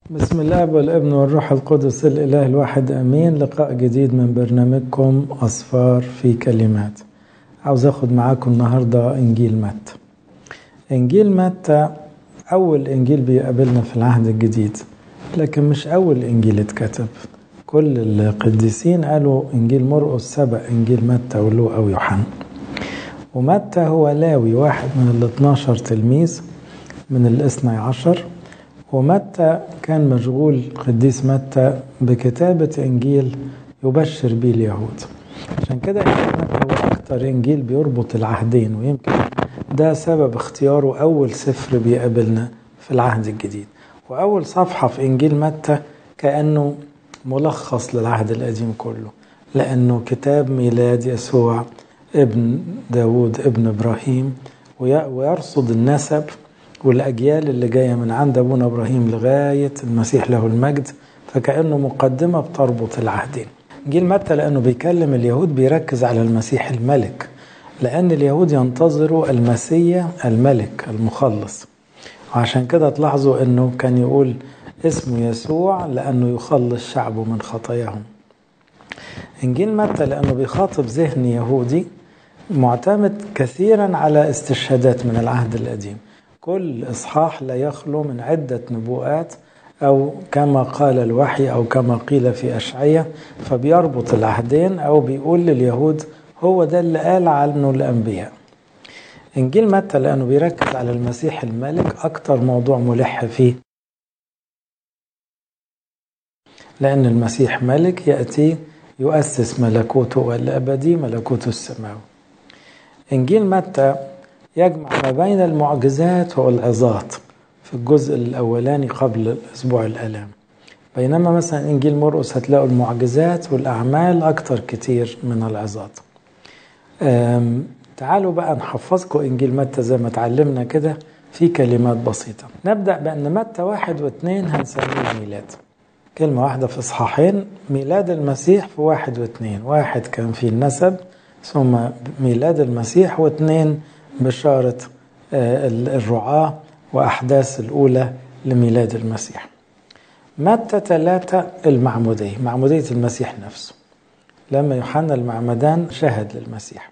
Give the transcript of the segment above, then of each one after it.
بسم الله والابن والروح القدس الإله الواحد أمين لقاء جديد من برنامجكم أصفار في كلمات عاوز أخد معاكم النهاردة إنجيل متى إنجيل متى أول إنجيل بيقابلنا في العهد الجديد لكن مش أول إنجيل اتكتب كل القديسين قالوا إنجيل مرقس سبق إنجيل متى ولوقا ويوحنا ومتى هو لاوي واحد من ال 12 تلميذ من الاثني عشر ومتى كان مشغول قديس متى بكتابة إنجيل يبشر به اليهود عشان كده متى هو أكتر إنجيل بيربط العهدين ويمكن ده سبب اختياره أول سفر بيقابلنا في العهد الجديد وأول صفحة في إنجيل متى كأنه ملخص للعهد القديم كله لأنه كتاب ميلاد يسوع ابن داود ابن إبراهيم ويرصد النسب والأجيال اللي جاية من عند أبونا إبراهيم لغاية المسيح له المجد فكأنه مقدمة بتربط العهدين جيل متى لأنه بيكلم اليهود بيركز على المسيح الملك لأن اليهود ينتظروا المسيا الملك المخلص وعشان كده تلاحظوا أنه كان يقول اسمه يسوع لأنه يخلص شعبه من خطاياهم إنجيل متى لأنه بيخاطب ذهن يهودي معتمد كثيرا على استشهادات من العهد القديم كل إصحاح لا يخلو من عدة نبوءات أو كما قال الوحي أو كما قيل في أشعية فبيربط العهدين أو بيقول لليهود هو ده اللي قال عنه الأنبياء إنجيل متى لأنه بيركز على المسيح الملك أكتر موضوع ملح فيه لأن المسيح ملك يأتي يؤسس ملكوته الأبدي ملكوته السماوي إنجيل متى يجمع ما بين المعجزات والعظات في الجزء الأولاني قبل أسبوع الآلام بينما مثلا إنجيل مرقس هتلاقوا المعجزات والأعمال أكتر كتير من العظات تعالوا بقى نحفظكم إنجيل متى زي ما اتعلمنا كده في كلمات بسيطة نبدأ بأن متى واحد واثنين هنسميه ميلاد كلمة واحدة في إصحاحين ميلاد المسيح في واحد واثنين واحد كان فيه النسب ثم ميلاد المسيح واثنين بشارة الرعاة وأحداث الأولى لميلاد المسيح متى ثلاثة المعمودية معمودية المسيح نفسه لما يوحنا المعمدان شهد للمسيح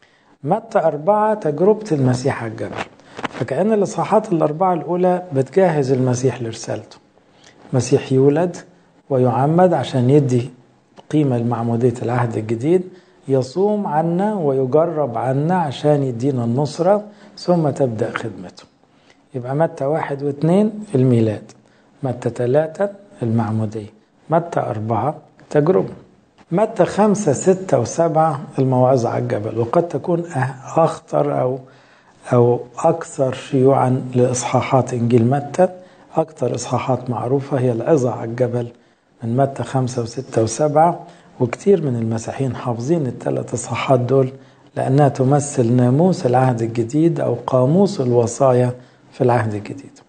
متى أربعة تجربة المسيح على الجبل فكأن الإصحاحات الأربعة الأولى بتجهز المسيح لرسالته المسيح يولد ويعمد عشان يدي قيمة لمعمودية العهد الجديد يصوم عنا ويجرب عنا عشان يدينا النصرة ثم تبدأ خدمته يبقى متى واحد واثنين الميلاد متى ثلاثة المعمودية متى أربعة تجربة متى خمسة ستة وسبعة الموعظة على الجبل وقد تكون أخطر أو أو أكثر شيوعا لإصحاحات إنجيل متى أكثر إصحاحات معروفة هي العظة على الجبل من متى خمسة وستة وسبعة وكتير من المسيحيين حافظين الثلاث إصحاحات دول لأنها تمثل ناموس العهد الجديد أو قاموس الوصايا في العهد الجديد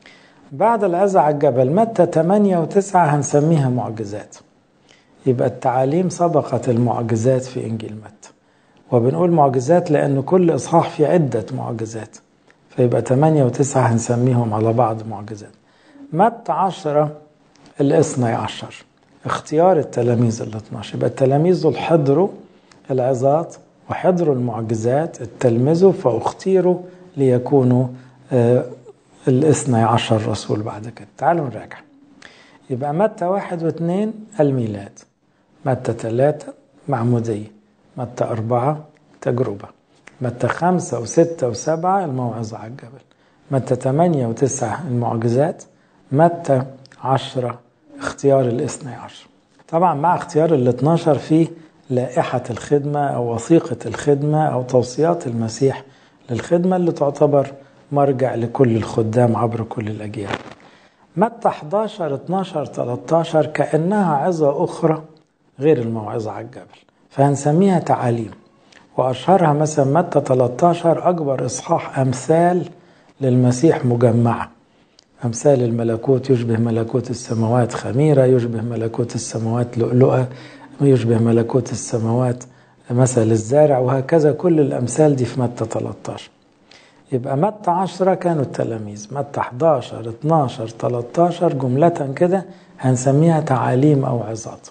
بعد العزة على الجبل متى 8 و9 هنسميها معجزات يبقى التعاليم سبقت المعجزات في إنجيل متى وبنقول معجزات لأن كل إصحاح في عدة معجزات فيبقى 8 و9 هنسميهم على بعض معجزات متى 10 الاثني عشر اختيار التلاميذ ال 12 يبقى التلاميذ دول حضروا العظات وحضروا المعجزات اتلمذوا فاختيروا ليكونوا آه الاثني عشر رسول بعد كده تعالوا نراجع يبقى متى واحد واثنين الميلاد متى ثلاثة معمودية متى أربعة تجربة متى خمسة وستة وسبعة الموعظة على الجبل متى ثمانية وتسعة المعجزات متى عشرة اختيار الاثني عشر طبعا مع اختيار ال 12 في لائحة الخدمة أو وثيقة الخدمة أو توصيات المسيح للخدمة اللي تعتبر مرجع لكل الخدام عبر كل الأجيال متى 11 12 13 كأنها عظة أخرى غير الموعظة على الجبل فهنسميها تعاليم وأشهرها مثلا متى 13 أكبر إصحاح أمثال للمسيح مجمعة أمثال الملكوت يشبه ملكوت السماوات خميرة يشبه ملكوت السماوات لؤلؤة يشبه ملكوت السماوات مثل الزارع وهكذا كل الأمثال دي في متى 13 يبقى متى 10 كانوا التلاميذ متى 11 12 13 جملة كده هنسميها تعاليم أو عظات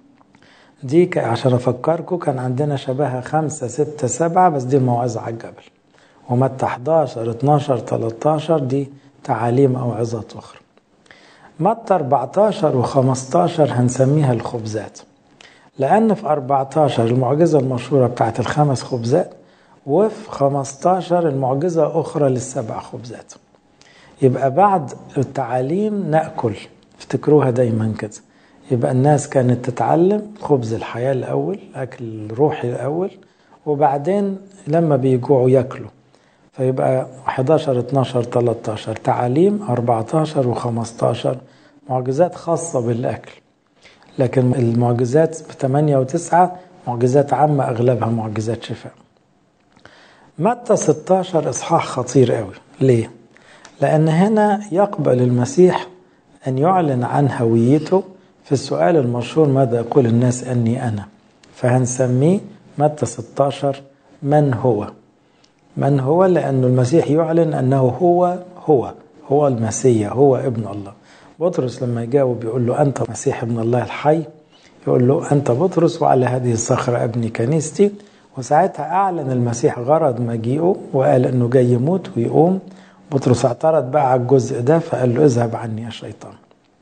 دي عشان أفكركم كان عندنا شبهها خمسة ستة سبعة بس دي موعظة على الجبل ومتى 11 12 13 دي تعاليم أو عظات أخرى متى 14 و15 هنسميها الخبزات لأن في 14 المعجزة المشهورة بتاعت الخمس خبزات وفي 15 المعجزة أخرى للسبع خبزات يبقى بعد التعاليم نأكل افتكروها دايما كده يبقى الناس كانت تتعلم خبز الحياة الأول أكل روحي الأول وبعدين لما بيجوعوا ياكلوا فيبقى 11 12 13 تعاليم 14 و15 معجزات خاصة بالأكل لكن المعجزات ب 8 و9 معجزات عامة أغلبها معجزات شفاء متى 16 إصحاح خطير قوي ليه؟ لأن هنا يقبل المسيح أن يعلن عن هويته في السؤال المشهور ماذا يقول الناس أني أنا فهنسميه متى 16 من هو من هو لأن المسيح يعلن أنه هو هو هو المسيح هو ابن الله بطرس لما يجاوب يقول له أنت مسيح ابن الله الحي يقول له أنت بطرس وعلى هذه الصخرة أبني كنيستي وساعتها أعلن المسيح غرض مجيئه وقال أنه جاي يموت ويقوم بطرس اعترض بقى على الجزء ده فقال له اذهب عني يا شيطان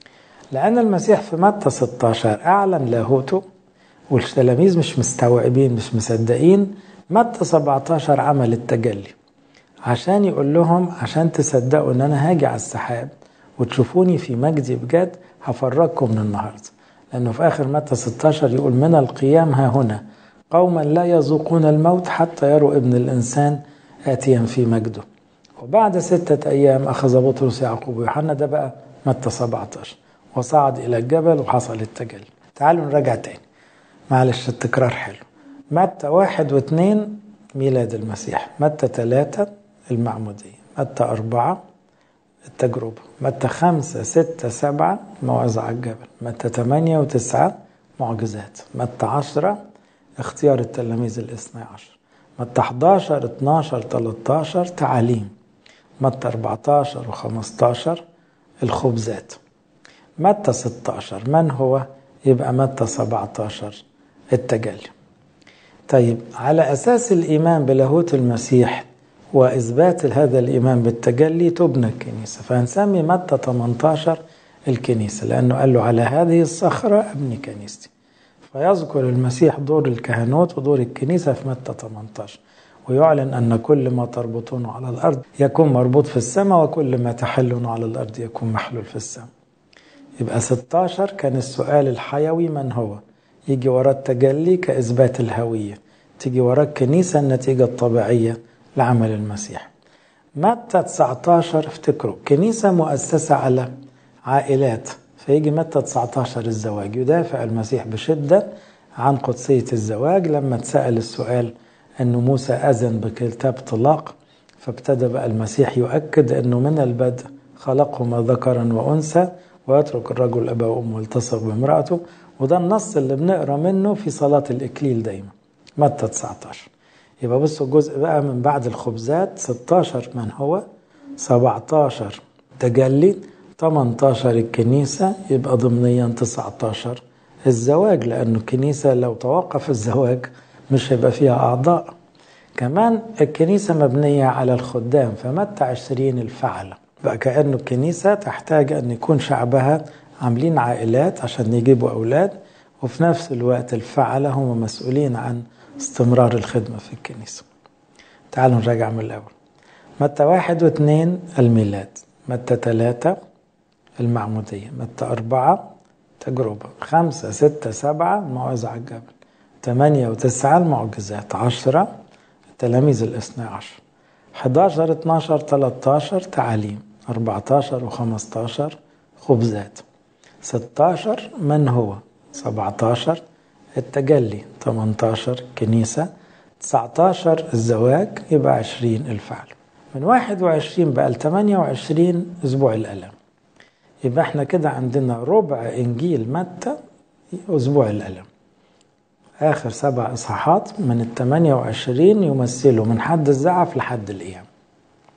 لأن المسيح في متى 16 أعلن لاهوته والتلاميذ مش مستوعبين مش مصدقين متى 17 عمل التجلي عشان يقول لهم عشان تصدقوا ان انا هاجي على السحاب وتشوفوني في مجدي بجد هفرجكم من النهارده لانه في اخر متى 16 يقول من القيام ها هنا قوما لا يذوقون الموت حتى يروا ابن الانسان اتيا في مجده وبعد ستة أيام أخذ بطرس يعقوب ويوحنا ده بقى متى 17 وصعد إلى الجبل وحصل التجلي تعالوا نراجع تاني معلش التكرار حلو متى واحد واثنين ميلاد المسيح متى ثلاثة المعمودية متى أربعة التجربة متى خمسة ستة سبعة موعظة على الجبل متى ثمانية وتسعة معجزات متى عشرة اختيار التلاميذ الاثنى عشر متى 11 12 13 تعاليم متى 14 و15 الخبزات متى 16 من هو يبقى متى 17 التجلي طيب على أساس الإيمان بلاهوت المسيح وإثبات هذا الإيمان بالتجلي تبنى الكنيسة فهنسمي متى 18 الكنيسة لأنه قال له على هذه الصخرة أبني كنيستي فيذكر المسيح دور الكهنوت ودور الكنيسة في متى 18 ويعلن أن كل ما تربطونه على الأرض يكون مربوط في السماء وكل ما تحلونه على الأرض يكون محلول في السماء يبقى 16 كان السؤال الحيوي من هو يجي وراه التجلي كإثبات الهوية تيجي وراه الكنيسة النتيجة الطبيعية لعمل المسيح متى 19 افتكروا كنيسة مؤسسة على عائلات فيجي متى 19 الزواج يدافع المسيح بشدة عن قدسية الزواج لما اتسأل السؤال أن موسى أذن بكتاب طلاق فابتدى بقى المسيح يؤكد أنه من البدء خلقهما ذكرا وأنثى ويترك الرجل أباه وأمه والتصق بامرأته وده النص اللي بنقرا منه في صلاة الإكليل دايما متى 19 يبقى بصوا الجزء بقى من بعد الخبزات 16 من هو 17 تجلي 18 الكنيسة يبقى ضمنيا 19 الزواج لأنه الكنيسة لو توقف الزواج مش هيبقى فيها أعضاء كمان الكنيسة مبنية على الخدام فمتى 20 الفعلة بقى كأنه الكنيسة تحتاج أن يكون شعبها عاملين عائلات عشان يجيبوا أولاد وفي نفس الوقت الفعلة هم مسؤولين عن استمرار الخدمة في الكنيسة تعالوا نراجع من الأول متى واحد واثنين الميلاد متى ثلاثة المعمودية متى أربعة تجربة خمسة ستة سبعة موعظة على الجبل ثمانية وتسعة المعجزات عشرة التلاميذ الاثنى عشر 11 12 13 تعاليم 14 و15 خبزات 16 من هو 17 التجلي 18 كنيسة 19 الزواج يبقى 20 الفعل من 21 بقى ل 28 أسبوع الألم يبقى احنا كده عندنا ربع إنجيل متى أسبوع الألم آخر سبع إصحاحات من ال 28 يمثلوا من حد الزعف لحد القيام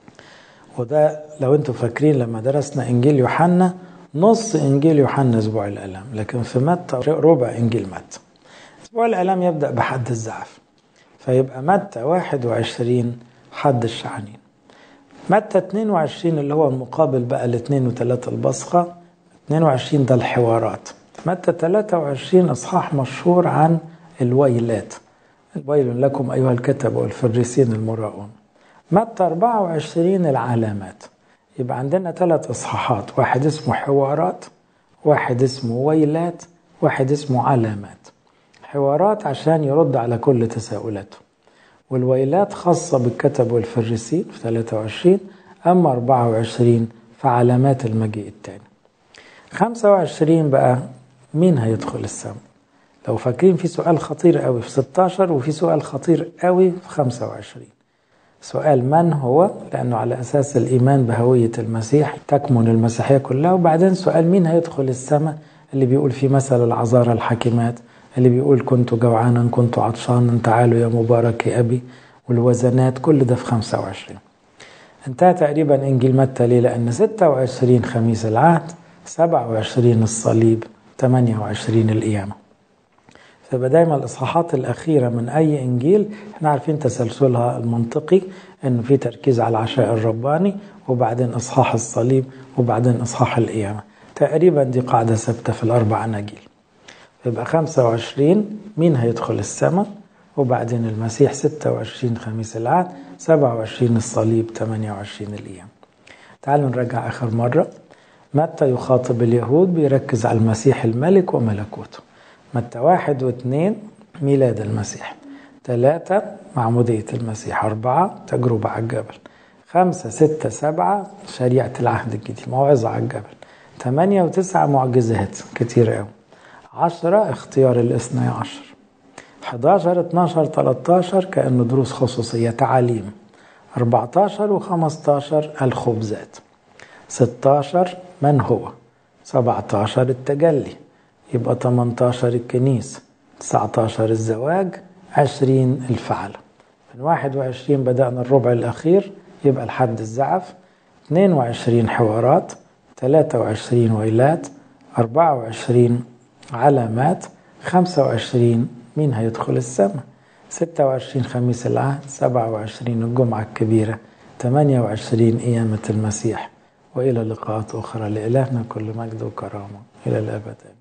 وده لو انتم فاكرين لما درسنا انجيل يوحنا نص انجيل يوحنا اسبوع الالام لكن في متى ربع انجيل متى اسبوع الالام يبدا بحد الزعف فيبقى متى 21 حد الشعانين متى 22 اللي هو المقابل بقى الاثنين وثلاثة البصخة 22 ده الحوارات متى 23 اصحاح مشهور عن الويلات ويل لكم ايها الكتب والفريسين المراؤون متى 24 العلامات يبقى عندنا ثلاث اصحاحات واحد اسمه حوارات واحد اسمه ويلات واحد اسمه علامات حوارات عشان يرد على كل تساؤلاته والويلات خاصة بالكتب والفريسين في 23 أما 24 فعلامات المجيء الثاني 25 بقى مين هيدخل السماء لو فاكرين في سؤال خطير قوي في 16 وفي سؤال خطير قوي في 25 سؤال من هو لأنه على أساس الإيمان بهوية المسيح تكمن المسيحية كلها وبعدين سؤال مين هيدخل السماء اللي بيقول في مثل العذارى الحكيمات اللي بيقول كنت جوعانا كنت عطشانا تعالوا يا مبارك يا أبي والوزنات كل ده في 25 انتهى تقريبا إنجيل متى ليه لأن 26 خميس العهد 27 الصليب 28 القيامة فيبقى دايما الإصحاحات الأخيرة من أي إنجيل احنا عارفين تسلسلها المنطقي إنه في تركيز على العشاء الرباني وبعدين إصحاح الصليب وبعدين إصحاح القيامة تقريبا دي قاعدة ثابتة في الأربع أناجيل يبقى 25 مين هيدخل السماء وبعدين المسيح 26 خميس العهد 27 الصليب 28 الأيام تعالوا نرجع آخر مرة متى يخاطب اليهود بيركز على المسيح الملك وملكوته متى واحد واثنين ميلاد المسيح ثلاثة معمودية المسيح أربعة تجربة على الجبل خمسة ستة سبعة شريعة العهد الجديد موعظة على الجبل ثمانية وتسعة معجزات كتير قوي عشرة اختيار الاثنى عشر 11 12 13 كأنه دروس خصوصية تعاليم 14 و15 الخبزات 16 من هو 17 التجلي يبقى 18 الكنيسة 19 الزواج 20 الفعل من 21 بدأنا الربع الأخير يبقى الحد الزعف 22 حوارات 23 ويلات 24 علامات 25 مين هيدخل السماء 26 خميس العهد 27 الجمعة الكبيرة 28 قيامة المسيح وإلى لقاءات أخرى لإلهنا كل مجد وكرامة إلى الأبد